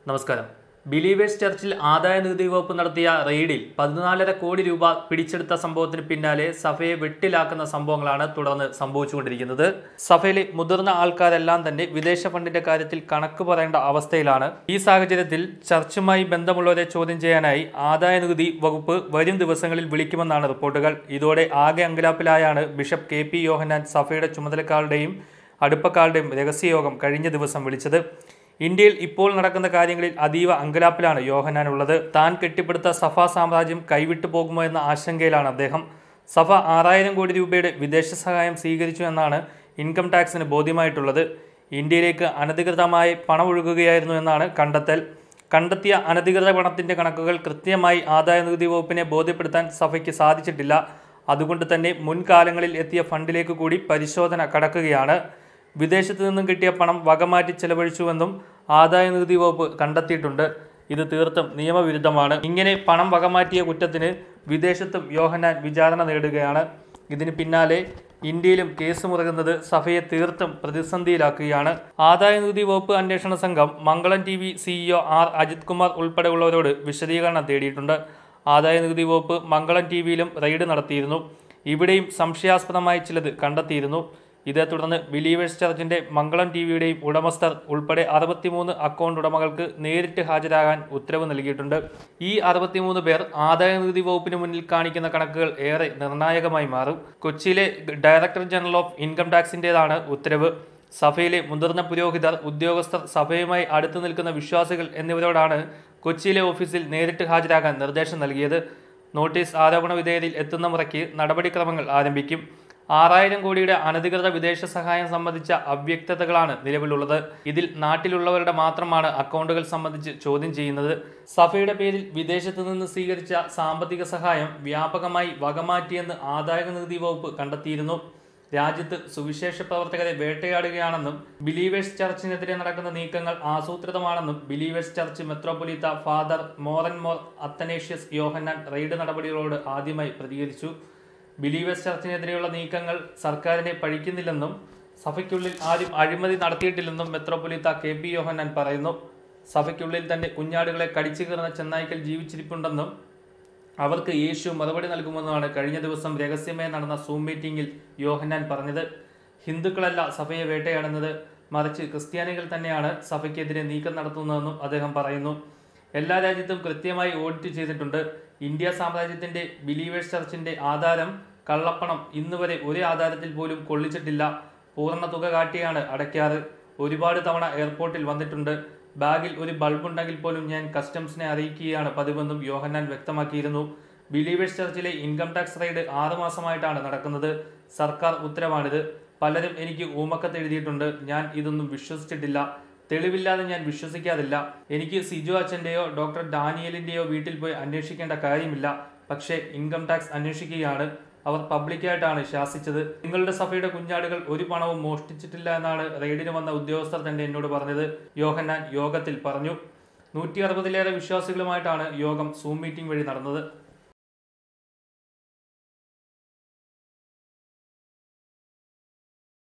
നമസ്കാരം ബിലീവേഴ്സ് ചർച്ചിൽ ആദായ നികുതി വകുപ്പ് നടത്തിയ റെയ്ഡിൽ പതിനാലര കോടി രൂപ പിടിച്ചെടുത്ത സംഭവത്തിന് പിന്നാലെ സഭയെ വെട്ടിലാക്കുന്ന സംഭവങ്ങളാണ് തുടർന്ന് സംഭവിച്ചുകൊണ്ടിരിക്കുന്നത് സഭയിലെ മുതിർന്ന ആൾക്കാരെല്ലാം തന്നെ വിദേശ ഫണ്ടിന്റെ കാര്യത്തിൽ കണക്ക് പറയേണ്ട അവസ്ഥയിലാണ് ഈ സാഹചര്യത്തിൽ ചർച്ചുമായി ബന്ധമുള്ളവരെ ചോദ്യം ചെയ്യാനായി ആദായ നികുതി വകുപ്പ് വരും ദിവസങ്ങളിൽ വിളിക്കുമെന്നാണ് റിപ്പോർട്ടുകൾ ഇതോടെ ആകെ അങ്കലാപ്പിലായാണ് ബിഷപ്പ് കെ പി യോഹന്നാൻ സഭയുടെ ചുമതലക്കാരുടെയും അടുപ്പക്കാരുടെയും രഹസ്യയോഗം കഴിഞ്ഞ ദിവസം വിളിച്ചത് ഇന്ത്യയിൽ ഇപ്പോൾ നടക്കുന്ന കാര്യങ്ങളിൽ അതീവ അങ്കലാപ്പിലാണ് യോഹനാൻ ഉള്ളത് താൻ കെട്ടിപ്പടുത്ത സഭാ സാമ്രാജ്യം കൈവിട്ടു പോകുമോ എന്ന ആശങ്കയിലാണ് അദ്ദേഹം സഭ ആറായിരം കോടി രൂപയുടെ വിദേശ സഹായം സ്വീകരിച്ചു എന്നാണ് ഇൻകം ടാക്സിന് ബോധ്യമായിട്ടുള്ളത് ഇന്ത്യയിലേക്ക് അനധികൃതമായി പണമൊഴുകുകയായിരുന്നു എന്നാണ് കണ്ടെത്തൽ കണ്ടെത്തിയ അനധികൃത പണത്തിന്റെ കണക്കുകൾ കൃത്യമായി ആദായ നികുതി വകുപ്പിനെ ബോധ്യപ്പെടുത്താൻ സഭയ്ക്ക് സാധിച്ചിട്ടില്ല അതുകൊണ്ട് തന്നെ മുൻകാലങ്ങളിൽ എത്തിയ ഫണ്ടിലേക്ക് കൂടി പരിശോധന കടക്കുകയാണ് വിദേശത്തു നിന്നും കിട്ടിയ പണം വകമാറ്റി ചെലവഴിച്ചുവെന്നും ആദായ നികുതി വകുപ്പ് കണ്ടെത്തിയിട്ടുണ്ട് ഇത് തീർത്തും നിയമവിരുദ്ധമാണ് ഇങ്ങനെ പണം വകമാറ്റിയ കുറ്റത്തിന് വിദേശത്തും യോഹന്നാൻ വിചാരണ നേടുകയാണ് ഇതിന് പിന്നാലെ ഇന്ത്യയിലും കേസ് മുറകുന്നത് സഭയെ തീർത്തും പ്രതിസന്ധിയിലാക്കുകയാണ് ആദായ നികുതി വകുപ്പ് അന്വേഷണ സംഘം Mangalam T V CEO R Ajith Kumar ഉൾപ്പെടെയുള്ളവരോട് വിശദീകരണം തേടിയിട്ടുണ്ട് ആദായ നികുതി വകുപ്പ് മംഗളം ടി വിയിലും റെയ്ഡ് നടത്തിയിരുന്നു ഇവിടെയും സംശയാസ്പദമായി ചിലത് കണ്ടെത്തിയിരുന്നു ഇതേ തുടർന്ന് ബിലീവേഴ്സ് ചർച്ചിന്റെ മംഗളം ടി വിയുടെയും ഉടമസ്ഥർ ഉൾപ്പെടെ അറുപത്തിമൂന്ന് അക്കൗണ്ട് ഉടമകൾക്ക് നേരിട്ട് ഹാജരാകാൻ ഉത്തരവ് നൽകിയിട്ടുണ്ട് ഈ അറുപത്തിമൂന്ന് പേർ ആദായ നികുതി വകുപ്പിന് മുന്നിൽ കാണിക്കുന്ന കണക്കുകൾ ഏറെ നിർണായകമായി മാറും കൊച്ചിയിലെ ഡയറക്ടർ ജനറൽ ഓഫ് ഇൻകം ടാക്സിന്റേതാണ് ഉത്തരവ് സഭയിലെ മുതിർന്ന പുരോഹിതർ ഉദ്യോഗസ്ഥർ സഭയുമായി അടുത്തു നിൽക്കുന്ന വിശ്വാസികൾ എന്നിവരോടാണ് കൊച്ചിയിലെ ഓഫീസിൽ നേരിട്ട് ഹാജരാകാൻ നിർദ്ദേശം നൽകിയത് നോട്ടീസ് ആരോപണ വിധേയതയിൽ എത്തുന്ന മുറയ്ക്ക് നടപടിക്രമങ്ങൾ ആരംഭിക്കും ആറായിരം കോടിയുടെ അനധികൃത വിദേശ സഹായം സംബന്ധിച്ച അവ്യക്തതകളാണ് നിലവിലുള്ളത് ഇതിൽ നാട്ടിലുള്ളവരുടെ മാത്രമാണ് അക്കൗണ്ടുകൾ സംബന്ധിച്ച് ചോദ്യം ചെയ്യുന്നത് സഭയുടെ പേരിൽ വിദേശത്തു നിന്ന് സ്വീകരിച്ച സാമ്പത്തിക സഹായം വ്യാപകമായി വകമാറ്റിയെന്ന് ആദായ നികുതി വകുപ്പ് കണ്ടെത്തിയിരുന്നു രാജ്യത്ത് സുവിശേഷ പ്രവർത്തകരെ വേട്ടയാടുകയാണെന്നും ബിലീവേഴ്സ് ചർച്ചിനെതിരെ നടക്കുന്ന നീക്കങ്ങൾ ആസൂത്രിതമാണെന്നും ബിലീവേഴ്സ് ചർച്ച് മെത്രോപൊലീത്ത father Moran Mor Athanasius Yohannan raid നടപടികളോട് ആദ്യമായി പ്രതികരിച്ചു ബിലീവേഴ്സ് ചർച്ചിനെതിരെയുള്ള നീക്കങ്ങൾ സർക്കാരിനെ പഴിക്കുന്നില്ലെന്നും സഭയ്ക്കുള്ളിൽ ആരും അഴിമതി നടത്തിയിട്ടില്ലെന്നും മെത്രോപൊലീത്ത കെ പി യോഹന്നാൻ പറയുന്നു സഭയ്ക്കുള്ളിൽ തന്റെ കുഞ്ഞാടുകളെ കടിച്ചു കീറുന്ന ചെന്നായ്ക്കൾ ജീവിച്ചിരിപ്പുണ്ടെന്നും അവർക്ക് യേശു മറുപടി നൽകുമെന്നാണ് കഴിഞ്ഞ ദിവസം രഹസ്യമായി നടന്ന സൂം മീറ്റിംഗിൽ യോഹന്നാൻ പറഞ്ഞത് ഹിന്ദുക്കളല്ല സഭയെ വേട്ടയാടുന്നത് മറിച്ച് ക്രിസ്ത്യാനികൾ തന്നെയാണ് സഭയ്ക്കെതിരെ നീക്കം നടത്തുന്നതെന്നും അദ്ദേഹം പറയുന്നു എല്ലാ രാജ്യത്തും കൃത്യമായി ഓഡിറ്റ് ചെയ്തിട്ടുണ്ട് ഇന്ത്യ സാമ്രാജ്യത്തിന്റെ ബിലീവേഴ്സ് ചർച്ചിന്റെ ആധാരം കള്ളപ്പണം ഇന്നുവരെ ഒരു ആധാരത്തിൽ പോലും കൊള്ളിച്ചിട്ടില്ല പൂർണ്ണ തുക കാട്ടിയാണ് അടയ്ക്കാറ് ഒരുപാട് തവണ എയർപോർട്ടിൽ വന്നിട്ടുണ്ട് ബാഗിൽ ഒരു ബൾബ് ഉണ്ടെങ്കിൽ പോലും ഞാൻ കസ്റ്റംസിനെ അറിയിക്കുകയാണ് പതിവെന്നും യോഹന്നാൻ വ്യക്തമാക്കിയിരുന്നു ബിലീവേഴ്സ് ചർച്ചിലെ ഇൻകം ടാക്സ് റെയ്ഡ് ആറുമാസമായിട്ടാണ് നടക്കുന്നത് സർക്കാർ ഉത്തരവാണിത് പലരും എനിക്ക് ഊമക്കത്ത് എഴുതിയിട്ടുണ്ട് ഞാൻ ഇതൊന്നും വിശ്വസിച്ചിട്ടില്ല തെളിവില്ലാതെ ഞാൻ വിശ്വസിക്കാതില്ല എനിക്ക് സിജു അച്ഛൻ്റെയോ ഡോക്ടർ ഡാനിയലിൻ്റെയോ വീട്ടിൽ പോയി അന്വേഷിക്കേണ്ട കാര്യമില്ല പക്ഷേ ഇൻകം ടാക്സ് അന്വേഷിക്കുകയാണ് അവർ പബ്ലിക്കായിട്ടാണ് ശാസിച്ചത് നിങ്ങളുടെ സഭയുടെ കുഞ്ഞാടുകൾ ഒരു പണവും മോഷ്ടിച്ചിട്ടില്ല എന്നാണ് റെയ്ഡിന് വന്ന ഉദ്യോഗസ്ഥർ തന്നെ എന്നോട് പറഞ്ഞത് യോഹന്നാൻ യോഗത്തിൽ പറഞ്ഞു നൂറ്റി അറുപതിലേറെ വിശ്വാസികളുമായിട്ടാണ് യോഗം സൂം മീറ്റിംഗ് വഴി നടന്നത്